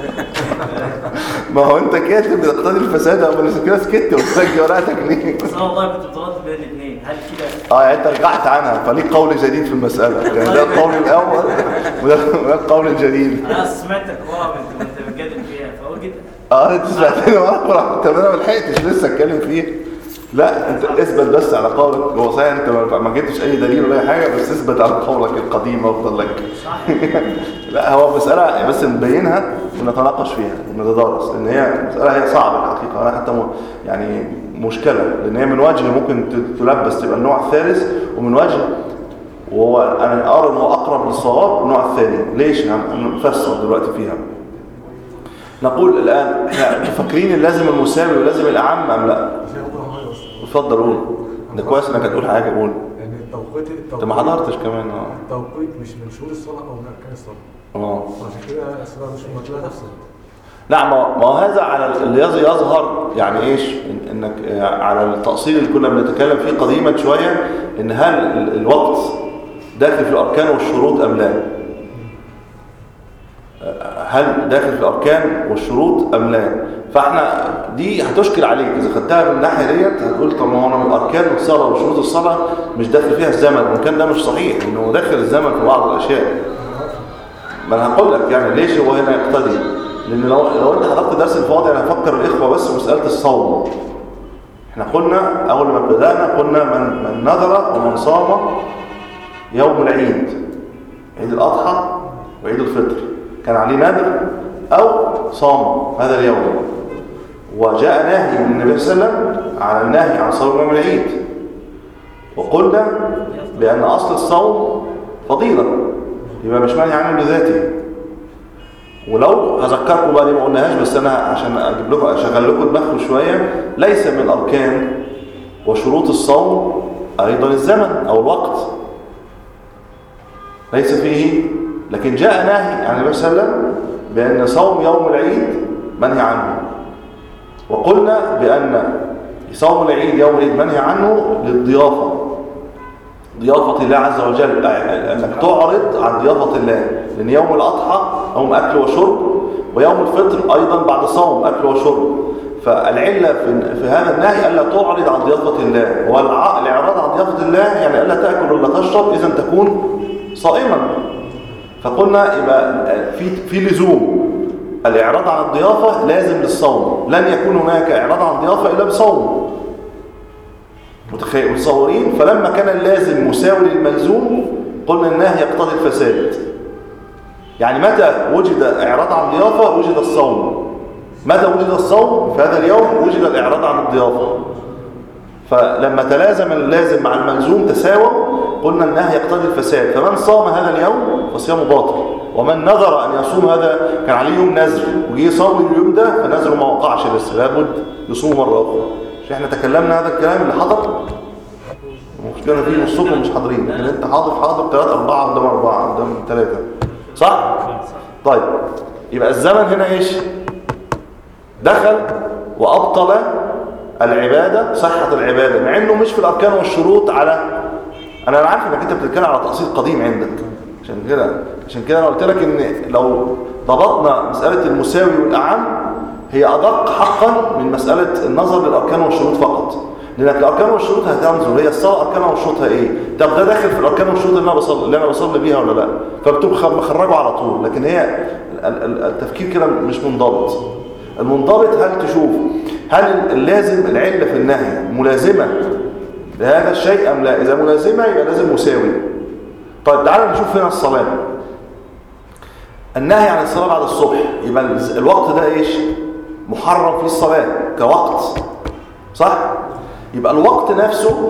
ما هو انت كاتب يقتضي الفساد او انا كده سكت قلت لك ورقتك ليه؟ بس انا والله كنت بتردد بين الاثنين هل كده اه يعني انت رجعت عنها فليك قول جديد في المساله يعني ده القول الاول وده وده القول الجديد انا سمعتك ورا وانت وانت بتجادل فيها فاقول كده اه انت سمعتني ورا طب انا ما لحقتش لسه اتكلم فيه لا انت اثبت بس على قولك هو صحيح انت ما- ما جبتش اي دليل ولا اي حاجه بس اثبت على قولك القديم افضل لك صح لا هو مساله بس نبينها ونتناقش فيها ونتدارس لان هي مساله هي صعبه الحقيقه انا حتى م- يعني مشكله لان هي من وجه ممكن ت- تلبس تبقى النوع الثالث ومن وجه وهو انا ارى ان هو اقرب للصواب النوع الثاني ليش هنفسر دلوقتي فيها نقول الآن احنا انتوا فاكرين اللازم المساوي ولازم الأعم أم لا؟ اتفضل قول ده كويس انك هتقول حاجة قول يعني التوقيت انت التوقيت ما حضرتش كمان اه التوقيت مش من شهور الصلاه او من اركان الصلاه اه عشان كده الصلاه مش مطلوبه تفصل لا ما ما هو هذا على اللي يظ- يظهر يعني ايش إن- انك آه، على التأصيل اللي كنا بنتكلم فيه قديما شوية ان هل ال- الوقت داخل في الاركان والشروط ام لا آه، هل داخل في الاركان والشروط ام لا فاحنا دي هتشكل عليك اذا خدتها من الناحيه ديت هتقول طب ما هو انا من اركان الصلاه وشروط الصلاه مش داخل فيها الزمن وان كان ده مش صحيح انه داخل الزمن في بعض الاشياء ما انا هقول لك يعني ليش هو هنا يقتضي لان لو لو انت حضرت درس الفاضي انا هفكر الاخوه بس في مساله الصوم احنا قلنا اول ما بدانا قلنا من من نذر ومن صام يوم العيد عيد الاضحى وعيد الفطر كان عليه نذر او صام هذا اليوم وجاء نهي من النبي صلى الله عليه وسلم على النهي عن صوم يوم العيد وقلنا بان اصل الصوم فضيله يبقى مش مانع عنه لذاته ولو هذكركم بقى دي ما قلناهاش بس انا عشان اجيب لكم اشغل لكم دماغكم شويه ليس من اركان وشروط الصوم ايضا الزمن او الوقت ليس فيه لكن جاء نهي عن النبي صلى الله عليه وسلم بان صوم يوم العيد منهي عنه وقلنا بان صوم العيد يوم العيد منهي عنه للضيافه ضيافة الله عز وجل أنك تعرض عن ضيافة الله لأن يوم الأضحى يوم أكل وشرب ويوم الفطر أيضا بعد صوم أكل وشرب فالعلة في, في هذا النهي ألا تعرض عن ضيافة الله والإعراض عن ضيافة الله يعني ألا تأكل ولا تشرب إذا تكون صائما فقلنا يبقى في في لزوم الإعراض عن الضيافة لازم للصوم لن يكون هناك إعراض عن الضيافة إلا بصوم متخيل متصورين فلما كان اللازم مساوي للملزوم قلنا النهي يقتضي الفساد يعني متى وجد اعراض عن ضيافه وجد الصوم متى وجد الصوم في هذا اليوم وجد الاعراض عن الضيافه فلما تلازم اللازم مع الملزوم تساوى قلنا النهي يقتضي الفساد فمن صام هذا اليوم فصيامه باطل ومن نذر ان يصوم هذا كان عليه يوم نذر وجي يصوم اليوم ده فنذره ما وقعش لسه لابد يصوم مره اخرى مش احنا تكلمنا هذا الكلام اللي حضر المشكله فيه نصكم مش حاضرين لكن انت حاضر حاضر ثلاثة أربعة قدام أربعة قدام ثلاثة صح؟ طيب يبقى الزمن هنا ايش؟ دخل وأبطل العبادة صحة العبادة مع انه مش في الأركان والشروط على انا عارف انك انت بتتكلم على تأصيل قديم عندك عشان كده عشان كده انا قلت لك ان لو ضبطنا مسألة المساوي والأعم هي أدق حقا من مسألة النظر للأركان والشروط فقط لأنك الأركان والشروط هتنظر هي الصلاة أركانها وشروطها إيه طب ده داخل في الأركان والشروط اللي أنا بصلي اللي أنا بصلي بيها ولا لا فبتبقى مخرجه على طول لكن هي ال- ال- التفكير كده مش منضبط المنضبط هل تشوف هل اللازم العلة في النهي ملازمة لهذا الشيء أم لا إذا ملازمة يبقى لازم مساوي طيب تعالى نشوف هنا الصلاة النهي عن الصلاة بعد الصبح يبقى الوقت ده إيش محرم فيه الصلاة كوقت صح يبقى الوقت نفسه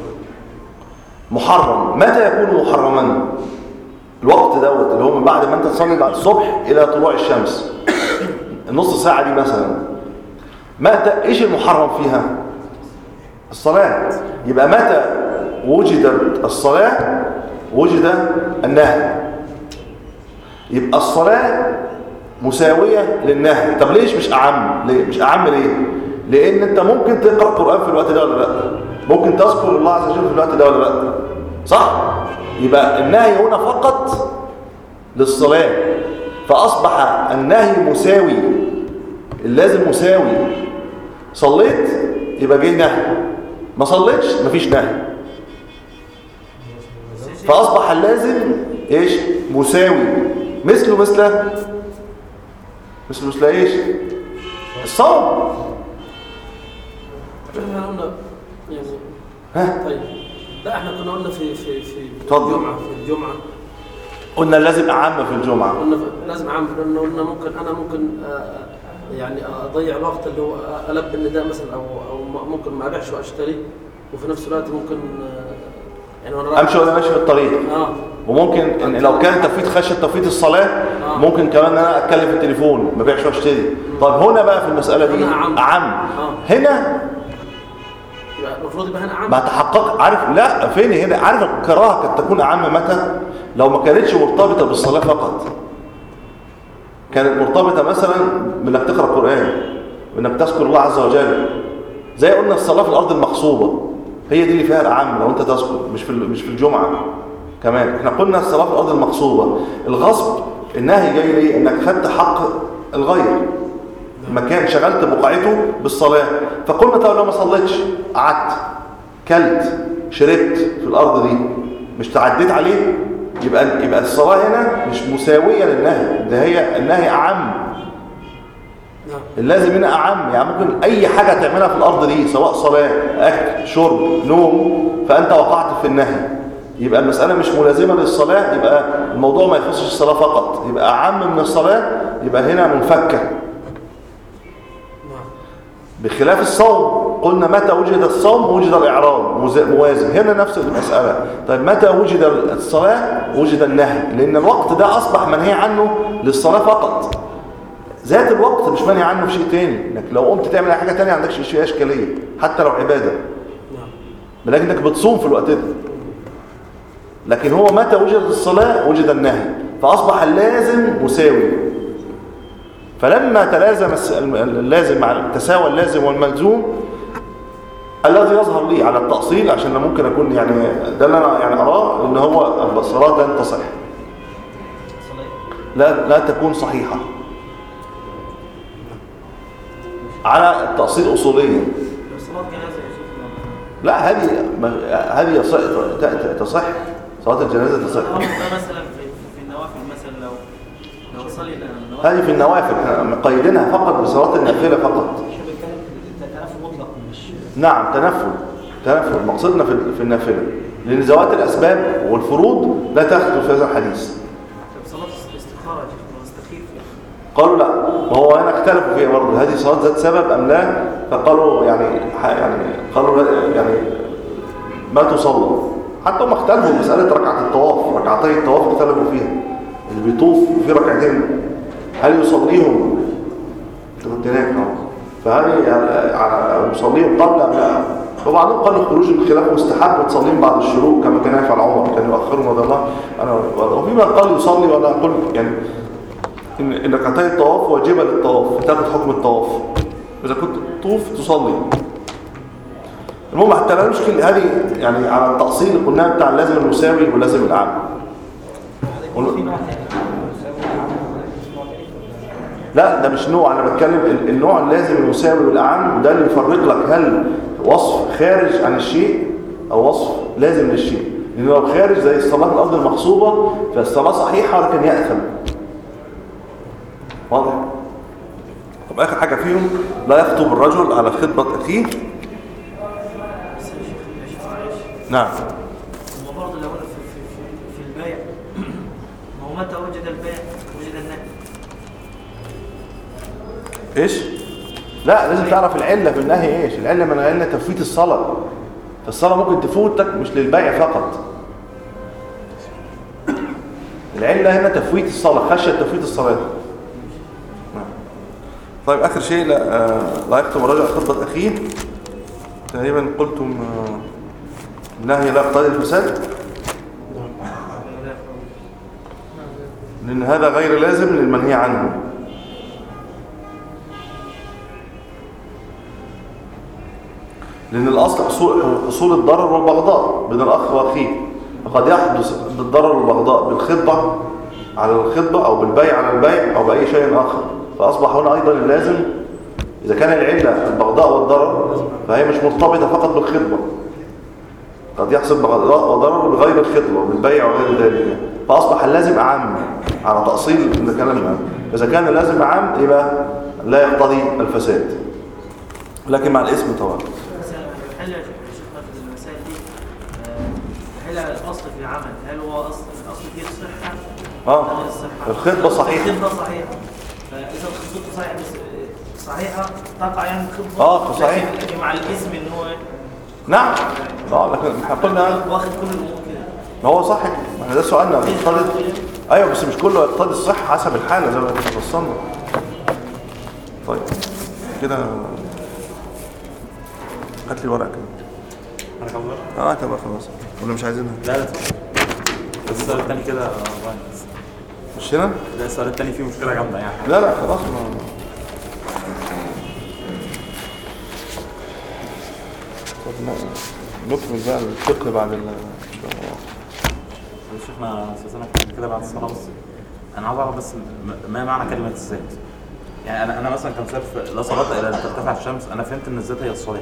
محرم متى يكون محرما الوقت دوت اللي هو من بعد ما انت تصلي بعد الصبح الى طلوع الشمس النص ساعة دي مثلا متى ايش المحرم فيها الصلاة يبقى متى وجدت الصلاة وجد النهي يبقى الصلاة مساوية للنهي طب ليش مش أعم ليه مش أعم ليه لأن أنت ممكن تقرأ قرآن في الوقت ده ولا لا ممكن تذكر الله عز وجل في الوقت ده ولا لا صح يبقى النهي هنا فقط للصلاة فأصبح النهي مساوي اللازم مساوي صليت يبقى جه نهي ما صليتش مفيش نهي فأصبح اللازم ايش مساوي مثله مثل مثل مثل ايش الصوم احنا قلنا يعني ها طيب لا احنا كنا قلنا في في في اتفضل. الجمعه في الجمعه قلنا لازم أعم في الجمعة قلنا في- لازم عام لانه قلنا ممكن انا ممكن آه، يعني اضيع الوقت اللي هو البي النداء مثلا او او م- ممكن ما ابيعش واشتري وفي نفس الوقت ممكن آه، يعني وانا رايح- أمشي وأنا ماشي في الطريق اه وممكن إن لو كان تفويت خشية تفويت الصلاة آه. ممكن كمان ان انا اتكلم في التليفون ما بيعش واشتري طب هنا بقى في المسألة دي هنا أعم. أعم آه. هنا يبقى المفروض المفروض يبقى هنا عام ما تحقق عارف لا فين هنا عارف الكراهه قد تكون اعم متى لو ما كانتش مرتبطه بالصلاه فقط كانت مرتبطه مثلا بانك تقرا قران وانك تذكر الله عز وجل زي قلنا الصلاه في الارض المغصوبه هي دي اللي فيها الاعم لو انت تذكر مش في مش في الجمعه كمان احنا قلنا الصلاه في الارض المغصوبه الغصب النهي جاي ليه انك خدت حق الغير مكان شغلت بقعته بالصلاة فقلنا طب لو ما صليتش قعدت كلت شربت في الأرض دي مش تعديت عليه يبقى يبقى الصلاة هنا مش مساوية للنهي ده هي النهي أعم نعم اللازم هنا أعم يعني ممكن أي حاجة تعملها في الأرض دي سواء صلاة أكل شرب نوم فأنت وقعت في النهي يبقى المسألة مش ملازمة للصلاة يبقى الموضوع ما يخصش الصلاة فقط يبقى أعم من الصلاة يبقى هنا منفكة نعم بخلاف الصوم قلنا متى وجد الصوم وجد الإعراب مز- موازن هنا نفس المسألة طيب متى وجد الصلاة وجد النهي لأن الوقت ده أصبح منهي عنه للصلاة فقط ذات الوقت مش منهي عنه في شيء تاني انك لو قمت تعمل أي حاجة تانية عندكش شيء إشكالية حتى لو عبادة نعم لكنك بتصوم في الوقت ده لكن هو متى وجد الصلاة وجد النهي فأصبح اللازم مساوي فلما تلازم الس- الم- اللازم مع تساوى اللازم والملزوم الذي يظهر لي على التأصيل عشان أنا ممكن أكون يعني ده اللي أنا يعني أراه إن هو الصلاة لن تصح لا لا تكون صحيحة على التأصيل أصوليا لو صلاة جنازة يا شيخ لا هذه ما- هذه يصح ت- ت- تصح صلاة الجنازة تصح الأمر ده مثلا في في النوافل مثلا لو لو صلي النوافل هذه في النوافل احنا مقيدينها فقط بصلاة النافلة فقط مش بتكلم في التنافي مطلق مش نعم تنفل تنفل مقصدنا في في النافلة لأن ذوات الأسباب والفروض لا تخطر في هذا الحديث طب صلاة الاستخارة يا شيخ لو استخير فيها قالوا لا ما هو هنا اختلفوا فيها برضه هذه صلاة ذات سبب أم لا فقالوا يعني ح- يعني قالوا لا- يعني ما تصلى حتى هم اختلفوا في مسألة ركعة الطواف ركعتي الطواف اختلفوا فيها اللي بيطوف في ركعتين هل يصليهم انت كنت هناك اهو فهل يعني على- يصليهم قبل أم لا وبعضهم قالوا خروج الخلاف مستحب وتصليهم بعد الشروق كما كان يفعل عمر كان يؤخرهم رضي الله عنه وفي من قال يصلي ولا أقول يعني ان إن ركعتي الطواف واجبه للطواف تاخد حكم الطواف اذا كنت تطوف تصلي المهم حتى لا نشكل هذه يعني على التأصيل اللي قلناه بتاع اللازم المساوي واللازم الأعم في نوع تاني يساوي عام ولا نوع تاني لا ده مش نوع انا بتكلم ال- النوع اللازم المساوي والاعم ده اللي يفرق لك هل وصف خارج عن الشيء او وصف لازم للشيء لان لو خارج زي الصلاه في الارض المغصوبه فالصلاه صحيحه ولكن ياثم واضح طب اخر حاجه فيهم لا يخطب الرجل على خطبه اخيه بس يا شيخ يا شيخ معلش نعم هو برضه لو انا في في في, في البيع ما هو متى وجد البيع وجد النهي ايش لا لازم تعرف العله في النهي ايش العله من العله تفويت الصلاه فالصلاه ممكن تفوتك مش للبيع فقط العله هنا تفويت الصلاه خشيه تفويت الصلاه نعم. طيب اخر شيء لا, آه، لا يكتب الرجل على خطبه اخيه تقريبا قلتم آه، النهي لا يقتضي الفساد لان هذا غير لازم للمنهي عنه لأن الأصل حصول, حصول الضرر والبغضاء بين الأخ وأخيه فقد يحدث الضرر والبغضاء بالخطبة على الخطبة أو بالبيع على البيع أو بأي شيء آخر فأصبح هنا أيضا اللازم إذا كان العلة البغضاء والضرر فهي مش مرتبطة فقط بالخطبة قد يحصل بغضاء وضرر بغير الخطبة بالبيع وغير ذلك فأصبح اللازم أعم على تأصيل كلامنا إذا كان اللازم أعم يبقى لا يقتضي الفساد لكن مع الاسم طبعا مثلا الحل يا شيخ في المسائل دي آه، هل الاصل في العمل هل هو اصل الاصل فيه الصحه اه ولا الصحه الخطبة صحيحة الخطبه صحيحه فاذا الخطبه صحيحه بس صحيحه تقع يعني الخطبه آه، صحيح. لكن- لكن مع الاسم ان هو نعم اه لكن احنا قلنا واخد كل الامور كده ما هو صح ما احنا ده سؤالنا يقتضي ايوه بس مش كله يقتضي الصحه حسب الحاله زي ما انت فصلنا طيب كده هات لي ورقه كده حضرتك عاوز أقول؟ اه تبقى خلاص ولا مش عايزينها لا لا اتفضل. بس السؤال التاني كده آه، بايظ. مش هنا لا السؤال التاني فيه مشكله جامده يعني لا لا خلاص ما طب ن- نكمل بقى الفقه بعد ال ان شاء الله معلش احنا اساسا كده بعد الصلاه بس انا عاوز اعرف بس م- ما معنى كلمه الذات يعني انا انا مثلا كمثال في لا صلاه الا ان ترتفع الشمس انا فهمت ان الذات هي الصلاه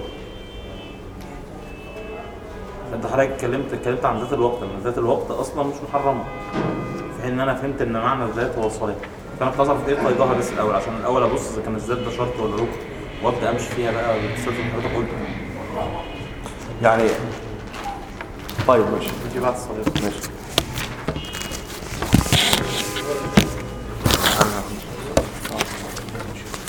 فانت حضرتك اتكلمت اتكلمت عن ذات الوقت ان ذات الوقت اصلا مش محرمه في حين ان انا فهمت ان معنى الذات هو الصلاه فانا كنت عايز اعرف ايه قيدها بس الاول عشان الاول ابص اذا كان الذات ده شرط ولا ركن وابدا امشي فيها بقى بالاستاذ اللي حضرتك قلته يعني طيب ماشي نيجي بعد الصلاه ماشي